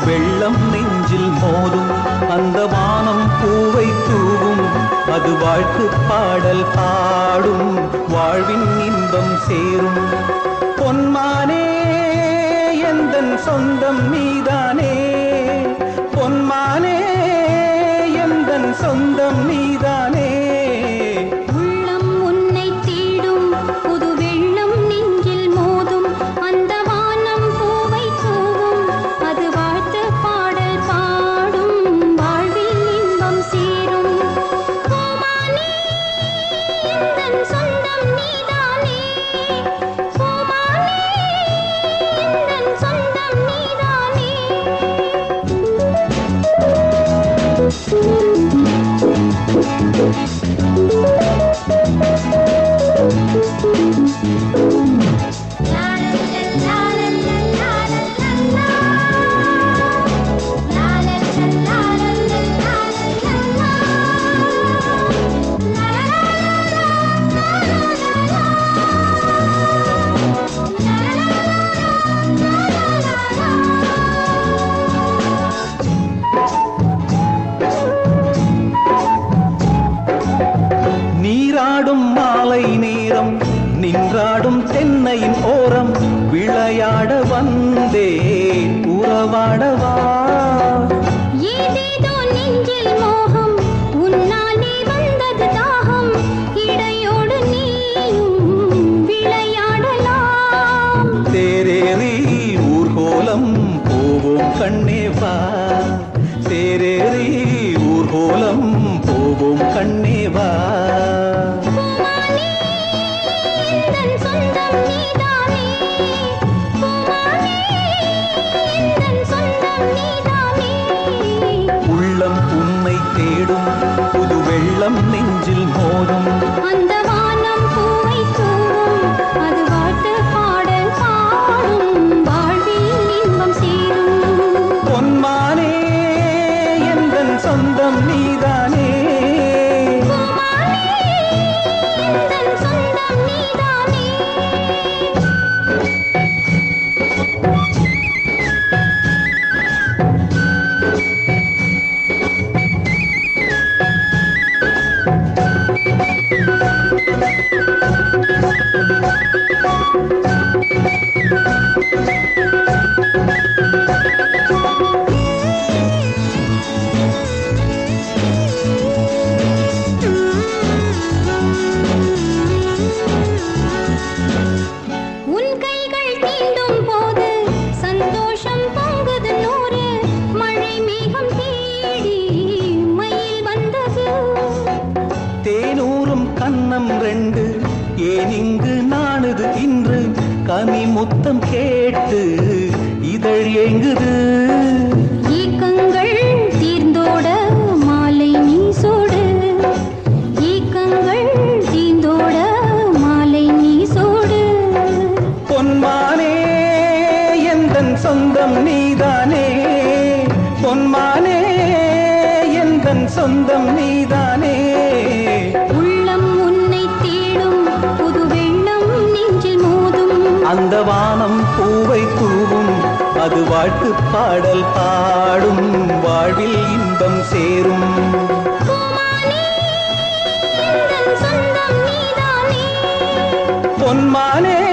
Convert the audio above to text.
வெள்ளம் நெஞ்சில் மோதும் அந்த வானம் பூவை தூவும் அது வாழ்த்து பாடல் பாடும் வாழ்வின் இன்பம் சேரும் பொன்மானே எந்தன் சொந்தம் நீதானே பொன்மானே எந்தன் சொந்தம் நீதானே உள்ளம் உன்னை தேடும் புது வெள்ளம் நெஞ்சில் மோதும் அந்த வானம் பூவை தூவும் அது வாழ்த்து பாடல் பாடும் வாழ்வில் இன்பம் சேரும் பூமானே எந்தன் சொந்தம் நீதானே பூமானே எந்தன் சொந்தம் நீதானே நீராடும் மாலை நேரம் நின்றாடும் தென்னையின் ஓரம் விளையாட வந்தே உறவாடவா ஏதேதோ நெஞ்சில் மோகம் உன்னாலே வந்தது தாகம் இடையோடு நீயும் விளையாடலாம் தேரேறி ஊர்கோலம் போவோம் கண்ணேவா தேரேறி ஊர்கோலம் போவோம் கண்ணேவா பூமானே எந்தன் சொந்தம் நீதானே பூமானே எந்தன் சொந்தம் நீதானே உள்ளம் உன்னை தேடும் புது வெள்ளம் நெஞ்சில் மோதும் அந்த வானம் பூவை தூவும் அது வாழ்த்து பாடல் பாடும் வாழ்வில் இன்பம் சேரும் பொன்மானே எந்தன் சொந்தம் நீதானே பூமானே எந்தன் சொந்தம் நீதானே உன் கைகள் தீண்டும் போது சந்தோஷம் பொங்குது நூறு மழை மேகம் தேடி மயில் வந்தது தேனூரும் கன்னம் ரெண்டு ஏன் இங்கு நாணுது இன்று கனி முத்தம் கேட்டு இதழ் ஏங்குது ஏக்கங்கள் தீர்ந்தோட மாலை நீ சூடு ஏக்கங்கள் தீர்ந்தோட மாலை நீ சூடு பொன்மானே எந்தன் சொந்தம் நீதானே பொன்மானே எந்தன் சொந்தம் நீதானே உள்ளம் உன்னை தேடும் புது வெள்ளம் நெஞ்சில் மோதும் அந்த வானம் பூவை தூவும் அது வாழ்த்து பாடல் பாடும் வாழ்வில் இன்பம் சேரும் பூமானே எந்தன் சொந்தம் நீதானே பொன்மானே